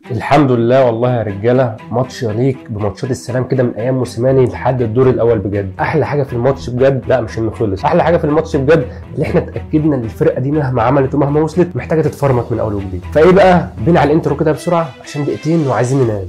الحمد لله والله يا رجاله ماتش يليق بماتشات السلام كده من ايام موسيماني لحد الدور الاول بجد احلى حاجه في الماتش بجد لا مش انه خلص احلى حاجه في الماتش بجد اللي احنا اتاكدنا ان الفرقه دي مهما عملت ومهما وصلت محتاجه تتفرمط من اول وجديد فايه بقى بين على الانترو كده بسرعه عشان دقيقتين وعايزين ننام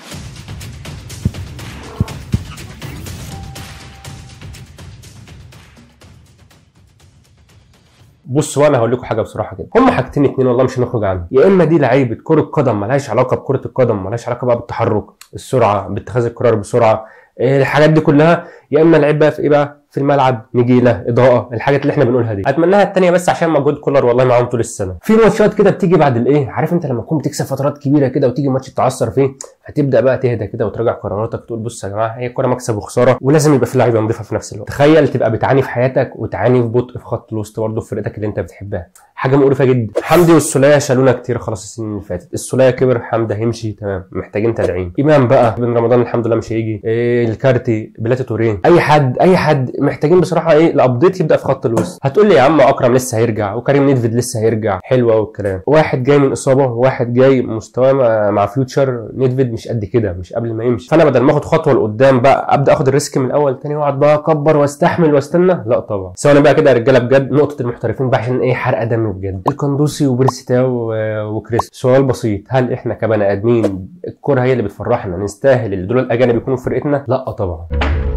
بصوا انا هقول لكم حاجه بصراحه كده هم حاجتين اتنين والله مش هنخرج عنهم يا اما دي لعيبه كره قدم ملهاش علاقه بكره القدم ملهاش علاقه بقى بالتحرك السرعه باتخاذ القرار بسرعه إيه الحاجات دي كلها يا اما لعيب بقى في ايه بقى في الملعب نجيله اضاءه الحاجات اللي احنا بنقولها دي اتمناها التانية بس عشان مجهود كولر والله معاهم طول السنه في ماتشات كده بتيجي بعد الايه عارف انت لما تكون بتكسب فترات كبيره كده وتيجي ماتش تتعثر فيه فتبدا بقى تهدى كده وتراجع قراراتك تقول بص يا جماعه هي الكوره مكسب وخساره ولازم يبقى في لعيبه نضيفه في نفس الوقت تخيل تبقى بتعاني في حياتك وتعاني في بطء في خط الوسط برضه في فرقتك اللي انت بتحبها حاجه مقرفه جدا حمدي والسوليه شالونا كتير خلاص السنين اللي فاتت السوليه كبر حمدي هيمشي تمام محتاجين تدعيم امام بقى بن رمضان الحمد لله مش هيجي إيه الكارتي بلاتي تورين اي حد اي حد محتاجين بصراحه ايه الابديت يبدا في خط الوسط هتقول لي يا عم اكرم لسه هيرجع وكريم نيدفيد لسه هيرجع حلوه والكلام واحد جاي من اصابه وواحد جاي مستواه مع- مع فيوتشر نيدفيد مش قد كده مش قبل ما يمشي فانا بدل ما اخد خطوه لقدام بقى ابدا اخد الريسك من الاول تاني واقعد بقى اكبر واستحمل واستنى لا طبعا سواء بقى كده يا رجاله بجد نقطه المحترفين بقى عشان ايه حرقه دم بجد القندوسي وبريستاو و- وكريس سؤال بسيط هل احنا كبني ادمين الكره هي اللي بتفرحنا نستاهل اللي دول الاجانب يكونوا في فرقتنا لا طبعا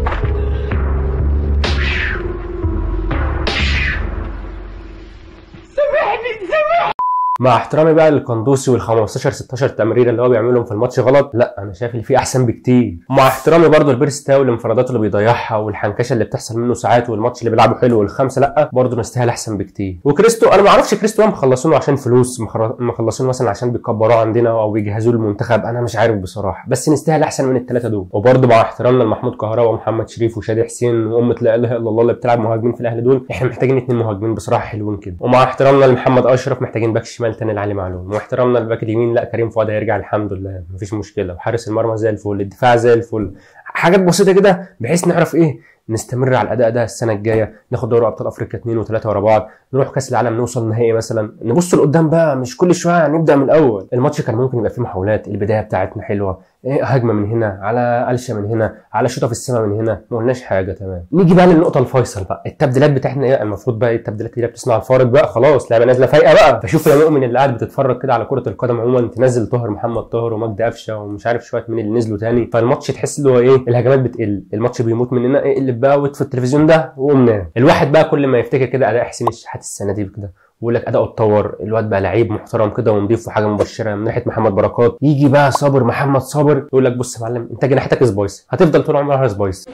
مع احترامي بقى للقندوسي وال 15 16 تمريره اللي هو بيعملهم في الماتش غلط لا انا شايف اللي فيه احسن بكتير مع احترامي برضه لبيرستاو والانفرادات اللي بيضيعها والحنكشه اللي بتحصل منه ساعات والماتش اللي بيلعبه حلو والخمسه لا برضه نستاهل احسن بكتير وكريستو انا ما اعرفش كريستو هم مخلصينه عشان فلوس مخر- مخلصينه مثلا عشان بيكبروه عندنا او بيجهزوه للمنتخب انا مش عارف بصراحه بس نستاهل احسن من الثلاثه دول وبرضه مع احترامنا لمحمود كهربا ومحمد شريف وشادي حسين وامه لا اله الا الله اللي بتلعب مهاجمين في الاهلي دول احنا محتاجين اثنين مهاجمين بصراحه حلوين كده ومع احترامنا لمحمد اشرف محتاجين باك شمال تاني لعلي معلول واحترامنا للباك اليمين لا كريم فؤاد هيرجع الحمد لله مفيش مشكله وحارس المرمى زي الفل الدفاع زي الفل حاجات بسيطه كده بحيث نعرف ايه نستمر على الاداء ده السنه الجايه ناخد دوري ابطال افريقيا اثنين وثلاثه ورا بعض نروح كاس العالم نوصل نهائي مثلا نبص لقدام بقى مش كل شويه نبدا من الاول الماتش كان ممكن يبقى فيه محاولات البدايه بتاعتنا حلوه إيه هجمه من هنا على قلشه من هنا على شوطه في السماء من هنا ما قلناش حاجه تمام نيجي بقى للنقطه الفيصل بقى التبديلات بتاعتنا ايه المفروض بقى إيه التبديلات اللي هي بتصنع الفارق بقى خلاص لعبه نازله فايقه بقى فشوف يا مؤمن اللي قاعد بتتفرج كده على كره القدم عموما تنزل طاهر محمد طاهر ومجدي قفشه ومش عارف شويه من اللي نزلوا تاني فالماتش تحس اللي هو ايه الهجمات بتقل الماتش بيموت مننا ايه اللي بقى وقت في التلفزيون ده وقوم نام الواحد بقى كل ما يفتكر كده اداء حسين الشحات السنه دي كده ويقول لك اداؤه اتطور الواد بقى لعيب محترم كده ونضيف وحاجه مبشره من ناحيه محمد بركات يجي بقى صابر محمد صابر يقول لك بص يا معلم انت جناحتك سبايس هتفضل طول عمرها سبايس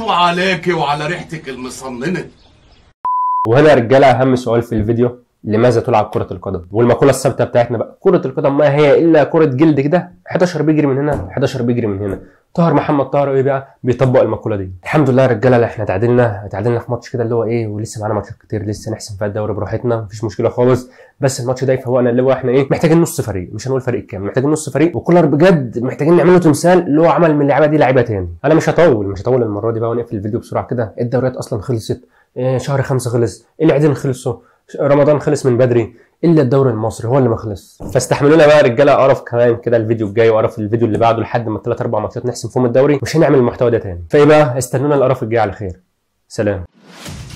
وعليك وعلى ريحتك المصننه وهنا يا رجاله اهم سؤال في الفيديو لماذا تلعب كرة القدم؟ والمقولة الثابتة بتاعتنا بقى كرة القدم ما هي إلا كرة جلد كده 11 بيجري من هنا 11 بيجري من هنا طاهر محمد طاهر ايه بقى بيطبق المقولة دي الحمد لله يا رجالة اللي احنا تعادلنا تعادلنا في ماتش كده اللي هو ايه ولسه معانا ماتشات كتير لسه نحسم فيها الدوري براحتنا مفيش مشكلة خالص بس الماتش ده يفوقنا اللي هو احنا ايه محتاجين نص فريق مش هنقول فريق كامل محتاجين نص فريق وكولر بجد محتاجين نعمل له تمثال اللي هو عمل من اللعيبه دي لعيبه تاني انا مش هطول مش هطول المره دي بقى ونقفل الفيديو بسرعه كده الدوريات اصلا خلصت إيه، شهر خمسة خلص العيدين خلصوا رمضان خلص من بدري الا الدوري المصري هو اللي ما خلص فاستحملونا بقى يا رجاله قرف كمان كده الفيديو الجاي وقرف الفيديو اللي بعده لحد ما الثلاث اربع ماتشات نحسم فيهم الدوري مش هنعمل المحتوى ده تاني فايه بقى استنونا القرف الجاي على خير سلام